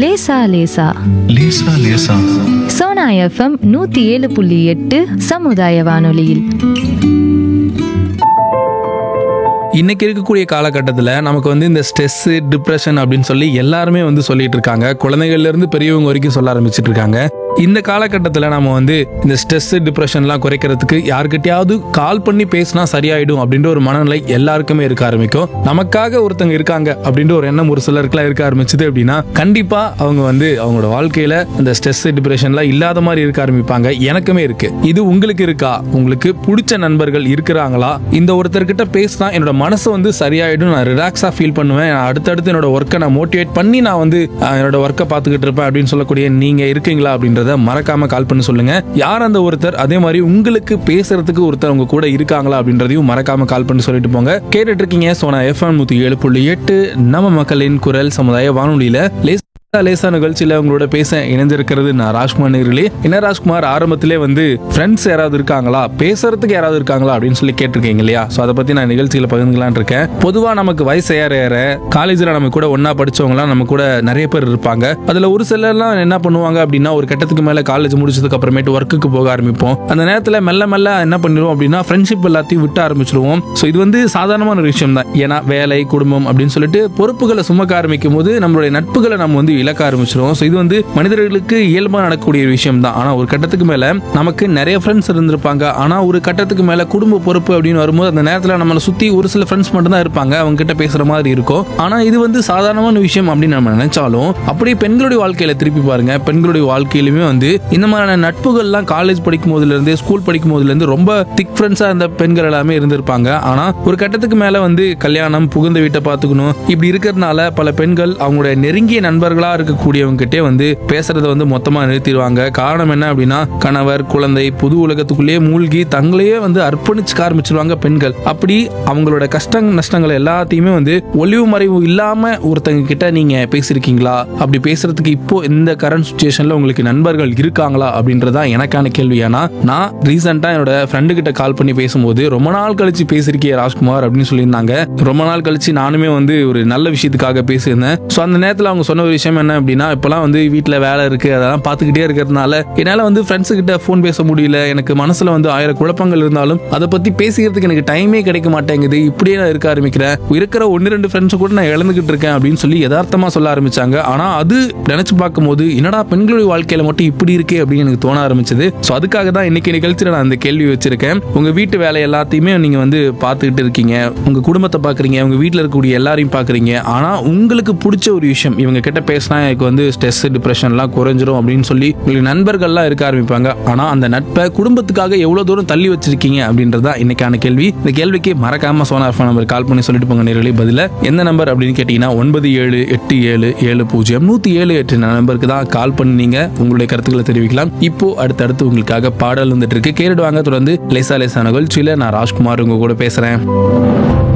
லேசா லேசா லேசா லேசா சோனா எஃப்எம் நூத்தி ஏழு புள்ளி எட்டு சமுதாய வானொலியில் இன்னைக்கு இருக்கக்கூடிய காலகட்டத்தில் நமக்கு வந்து இந்த ஸ்ட்ரெஸ் டிப்ரெஷன் அப்படின்னு சொல்லி எல்லாருமே வந்து சொல்லிட்டு இருக்காங்க குழந்தைகள்ல இருந்து பெரியவங்க வரைக்கும் சொல்ல ஆரம்பிச்சிட்டு இருக்காங்க இந்த காலகட்டத்தில் நம்ம வந்து இந்த ஸ்ட்ரெஸ் டிப்ரெஷன்லாம் குறைக்கிறதுக்கு யாருக்கிட்டையாவது கால் பண்ணி பேசினா சரியாயிடும் அப்படின்ற ஒரு மனநிலை எல்லாருக்குமே இருக்க ஆரம்பிக்கும் நமக்காக ஒருத்தங்க இருக்காங்க அப்படின்ற ஒரு எண்ணம் ஒரு சிலருக்குலாம் இருக்க ஆரம்பிச்சது அப்படின்னா கண்டிப்பா அவங்க வந்து அவங்களோட வாழ்க்கையில இந்த ஸ்ட்ரெஸ் டிப்ரெஷன்லாம் இல்லாத மாதிரி இருக்க ஆரம்பிப்பாங்க எனக்குமே இருக்கு இது உங்களுக்கு இருக்கா உங்களுக்கு பிடிச்ச நண்பர்கள் இருக்கிறாங்களா இந்த ஒருத்தர்கிட்ட பேசினா என்னோட மனசு வந்து சரியாயிடும் நான் ரிலாக்ஸா ஃபீல் பண்ணுவேன் நான் அடுத்தடுத்து என்னோட ஒர்க்கை நான் மோட்டிவேட் பண்ணி நான் வந்து அஹ், என்னோட ஒர்க்கை பார்த்துக்கிட்டு இருப்பேன் அப்படின்னு சொல்லக்கூடிய நீங்க இருக்கீங்களா அப்படின்றத மறக்காம கால் பண்ணி சொல்லுங்க யார் அந்த ஒருத்தர் அதே மாதிரி உங்களுக்கு பேசுறதுக்கு ஒருத்தர் உங்க கூட இருக்காங்களா அப்படின்றதையும் மறக்காம கால் பண்ணி சொல்லிட்டு போங்க கேட்டுட்டு இருக்கீங்க சோனா எஃப்எம் நூத்தி ஏழு புள்ளி எட்டு நம்ம மக்களின் குரல் சமுதாய வானொலியில லேசா லேசா நிகழ்ச்சியில உங்களோட பேச இணைஞ்சிருக்கிறது நான் ராஜ்குமார் நேர்களே என்ன ராஜ்குமார் ஆரம்பத்திலே வந்து ஃப்ரெண்ட்ஸ் யாராவது இருக்காங்களா பேசுறதுக்கு யாராவது இருக்காங்களா அப்படின்னு சொல்லி கேட்டிருக்கீங்க இல்லையா ஸோ அதை பத்தி நான் நிகழ்ச்சியில பகிர்ந்துக்கலாம்னு இருக்கேன் பொதுவா நமக்கு வயசு ஏற ஏற காலேஜில் நம்ம கூட ஒண்ணா படிச்சவங்கலாம் நம்ம கூட நிறைய பேர் இருப்பாங்க அதுல ஒரு சிலர்லாம் என்ன பண்ணுவாங்க அப்படின்னா ஒரு கட்டத்துக்கு மேல காலேஜ் முடிச்சதுக்கு அப்புறமேட்டு ஒர்க்குக்கு போக ஆரம்பிப்போம் அந்த நேரத்துல மெல்ல மெல்ல என்ன பண்ணிடுவோம் அப்படின்னா ஃப்ரெண்ட்ஷிப் எல்லாத்தையும் விட்டு ஆரம்பிச்சிருவோம் ஸோ இது வந்து சாதாரணமான ஒரு விஷயம் தான் ஏன்னா வேலை குடும்பம் அப்படின்னு சொல்லிட்டு பொறுப்புகளை சுமக்க ஆரம்பிக்கும் போது நம்மளுடைய நட்புகளை நம்ம வந்து இழக்க ஆரம்பிச்சிருவோம் ஸோ இது வந்து மனிதர்களுக்கு இயல்பா நடக்கக்கூடிய ஒரு விஷயம் தான் ஆனா ஒரு கட்டத்துக்கு மேல நமக்கு நிறைய ஃப்ரெண்ட்ஸ் இருந்திருப்பாங்க ஆனா ஒரு கட்டத்துக்கு மேல குடும்ப பொறுப்பு அப்படின்னு வரும்போது அந்த நேரத்துல நம்மளை சுத்தி ஒரு சில ஃப்ரெண்ட்ஸ் மட்டும் தான் இருப்பாங்க அவங்க கிட்ட பேசுற மாதிரி இருக்கும் ஆனா இது வந்து சாதாரணமான விஷயம் அப்படின்னு நம்ம நினைச்சாலும் அப்படியே பெண்களுடைய வாழ்க்கையில திருப்பி பாருங்க பெண்களுடைய வாழ்க்கையிலுமே வந்து இந்த மாதிரியான நட்புகள்லாம் காலேஜ் படிக்கும் போதுல இருந்து ஸ்கூல் படிக்கும் போதுல இருந்து ரொம்ப திக் ஃப்ரெண்ட்ஸா இருந்த பெண்கள் எல்லாமே இருந்திருப்பாங்க ஆனா ஒரு கட்டத்துக்கு மேல வந்து கல்யாணம் புகுந்த வீட்டை பார்த்துக்கணும் இப்படி இருக்கிறதுனால பல பெண்கள் அவங்களுடைய நெருங்கிய நண்பர்களா இருக்கக்கூடியவங்க கிட்டே வந்து பேசுறதை வந்து மொத்தமா நிறுத்திடுவாங்க காரணம் என்ன அப்படின்னா கணவர் குழந்தை புது உலகத்துக்குள்ளேயே மூழ்கி தங்களையே வந்து அர்ப்பணிச்சுக்க ஆரம்பிச்சிருவாங்க பெண்கள் அப்படி அவங்களோட கஷ்ட நஷ்டங்கள் எல்லாத்தையுமே வந்து ஒளிவு மறைவு இல்லாம ஒருத்தங்க கிட்ட நீங்க பேசியிருக்கீங்களா அப்படி பேசுறதுக்கு இப்போ இந்த கரண்ட் சுச்சுவேஷன்ல உங்களுக்கு நண்பர்கள் இருக்காங்களா அப்படின்றதா எனக்கான கேள்வி ஏன்னா நான் ரீசெண்டா என்னோட ஃப்ரெண்டு கிட்ட கால் பண்ணி பேசும்போது ரொம்ப நாள் கழிச்சு பேசியிருக்கிய ராஜ்குமார் அப்படின்னு சொல்லியிருந்தாங்க ரொம்ப நாள் கழிச்சு நானுமே வந்து ஒரு நல்ல விஷயத்துக்காக பேசியிருந்தேன் ஸோ அந்த நேரத்தில் அவங்க சொன்ன ஒரு விஷயம் என்ன அப்படின்னா இப்போலாம் வந்து வீட்டில் வேலை இருக்கு அதெல்லாம் பார்த்துக்கிட்டே இருக்கிறதுனால என்னால் வந்து ஃப்ரெண்ட்ஸு கிட்ட ஃபோன் பேச முடியல எனக்கு மனசுல வந்து ஆயிரம் குழப்பங்கள் இருந்தாலும் அதை பத்தி பேசிக்கிறதுக்கு எனக்கு டைமே கிடைக்க மாட்டேங்குது இப்படியே நான் இருக்க ஆரம்பிக்கிறேன் இருக்கிற ஒன்று ரெண்டு ஃப்ரெண்ட்ஸை கூட நான் இழந்துகிட்டு இருக்கேன் அப்படின்னு சொல்லி யதார்த்தமா சொல்ல ஆரம்பிச்சாங்க ஆனா அது நினைச்சு பார்க்கும்போது என்னடா பெண்களுடைய வாழ்க்கையில மட்டும் இப்படி இருக்கே அப்படின்னு எனக்கு தோண ஆரம்பிச்சது ஸோ அதுக்காக தான் இன்னைக்கு நிகழ்ச்சியில் நான் அந்த கேள்வி வச்சிருக்கேன் உங்க வீட்டு வேலை எல்லாத்தையுமே நீங்க வந்து பார்த்துக்கிட்டு இருக்கீங்க உங்க குடும்பத்தை பாக்குறீங்க உங்க வீட்டில் இருக்கக்கூடிய எல்லாரையும் பாக்குறீங்க ஆனா உங்களுக்கு பிடிச்ச ஒரு விஷயம் இவங்க கிட்ட பேசினா எனக்கு வந்து ஸ்ட்ரெஸ் டிப்ரெஷன்லாம் குறைஞ்சிரும் அப்படின்னு சொல்லி உங்களுக்கு நண்பர்கள்லாம் இருக்க ஆரம்பிப்பாங்க ஆனா அந்த நட்பை குடும்பத்துக்காக எவ்வளவு தூரம் தள்ளி வச்சிருக்கீங்க அப்படின்றதா இன்னைக்கான கேள்வி இந்த கேள்விக்கு மறக்காம சோனா ஃபோன் நம்பர் கால் பண்ணி சொல்லிட்டு போங்க நேரடி பதில எந்த நம்பர் அப்படின்னு கேட்டீங்கன்னா ஒன்பது ஏழு எட்டு ஏழு ஏழு பூஜ்ஜியம் நூத்தி ஏழு எட்டு நம்பருக்கு தான் கால் பண்ணி நீங்க உங்களுடைய கருத்துக்களை தெரிவிக்கலாம் இப்போ அடுத்தடுத்து உங்களுக்காக பாடல் வந்துட்டு இருக்கு கேட்டுடுவாங்க தொடர்ந்து லேசா லேசா நிகழ்ச்சியில நான் ராஜ்குமார் உங்க கூட பேசுறேன்